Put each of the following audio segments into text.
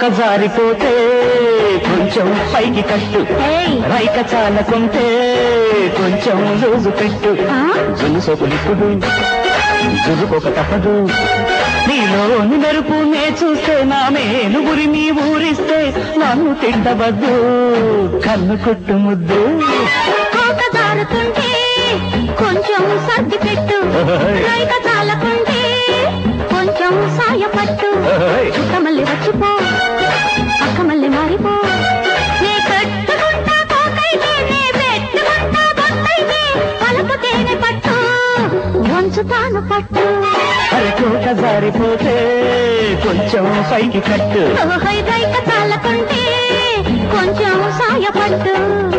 కోక జారిపోతే కొంచెం పైకి కట్టు ఏయ్. రైక చాలకుంటే కొంచెం లూజు పెట్టు ఆ? జున్ను సోకులిప్పుడు జురుకోక తప్పదు నీలోని మెరుపు నే చూస్తే నా మేలు గురి నీ ఊరిస్తే నన్ను తింటవద్దు కన్ను కుట్టు ముద్దు కోక జారుతుంటే కొంచెం సర్ది పెట్టు రైక చాలకుంటే కొంచెం సాయపట్టు ఓయ్. చుట్ట మళ్ళీ వచ్చిపో పక్క మళ్ళీ మారిపో నే కట్టుకుంటా కోకైతే నే పెట్టుకుంటా బొట్టైతే పలుపు తేనె పట్టు వంచుతాను పట్టు అరకోక జారిపోతే కొంచెం పైకి కట్టు ఓహై రైక చాలకుంటే కొంచెం సాయపట్టు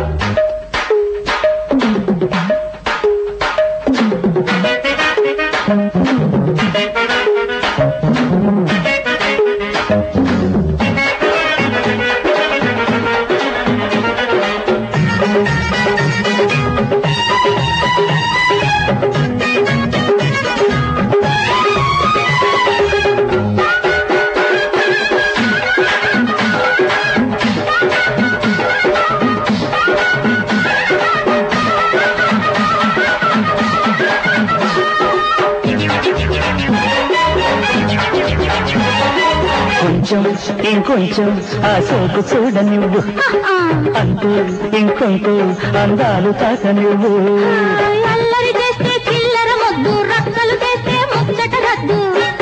కొంచెం ఇంకొంచెం ఆ సోకు చూడ నువ్వు ఆ, అంటూ ఇంకొంటూ అందాలు తాక నువ్వు ఆ, అల్లరి చేస్తే చిల్లర మొద్దు రక్కలు చేస్తే ముచ్చట రద్దు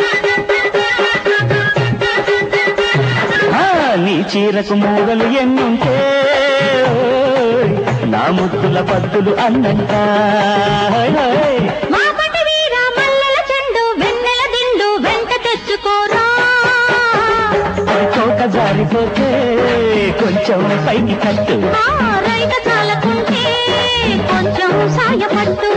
ఆ, నీ చీరకు మూగలు ఎన్నుంటే ఓయ్, నా ముద్దుల పద్దులు అన్నంట ఓయ్, ఓయ్. మాపటి వీర మల్లెల చెండు వెన్నెల దిండు వెంట తెచ్చుకోరా అది కోక జారిపోతే కొంచెం పైకి కట్టు ఆ, రైక చాలకుంటే కొంచెం సాయపట్టు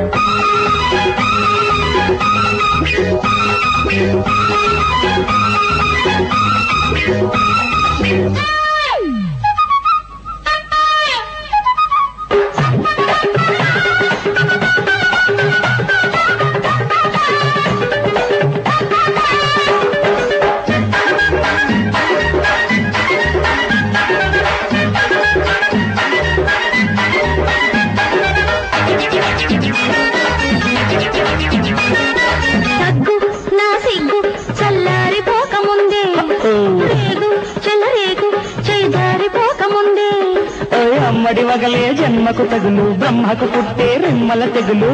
తగ్గు నా సిగ్గు చల్లారిపోకముందే రేగు చెలరేగు చేదారిపోకముందే ఓయ్ అమ్మడి వగలే జన్మకు తగులు బ్రహ్మకు పుట్టే రెమ్మల తెగులు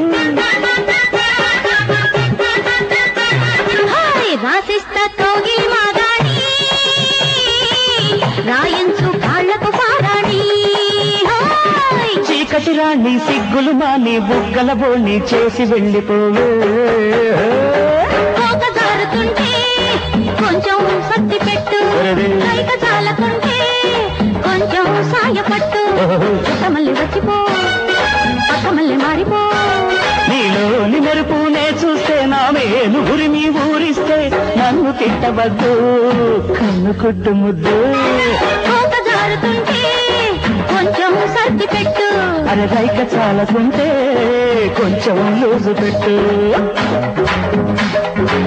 హాయ్ రాసిస్తా తోగిలి మాగాణి రాయించు కాళ్ళకు పారాణి హాయ్ చీకటి రాణి సిగ్గులు మాని బుగ్గల బోణి చేసి వెళ్ళిపోవే కోక జారుతుంటే కొంచెం సత్తి పెట్టు రైక చాలకుంటే కొంచెం సాయపట్టు చుట్ట మళ్ళీ వచ్చిపో పక్క మళ్ళీ మారిపో నీలోని మెరుపు నే చూస్తే నా మేలు ఉరిమి ఊరిస్తే నన్ను తిట్టవద్దు కన్ను కుట్టు ముద్దు కోక జారుతుంటే కొంచెం సర్ది పెట్టు అరే రైక చాలకుంటే కొంచెం లూజు పెట్టు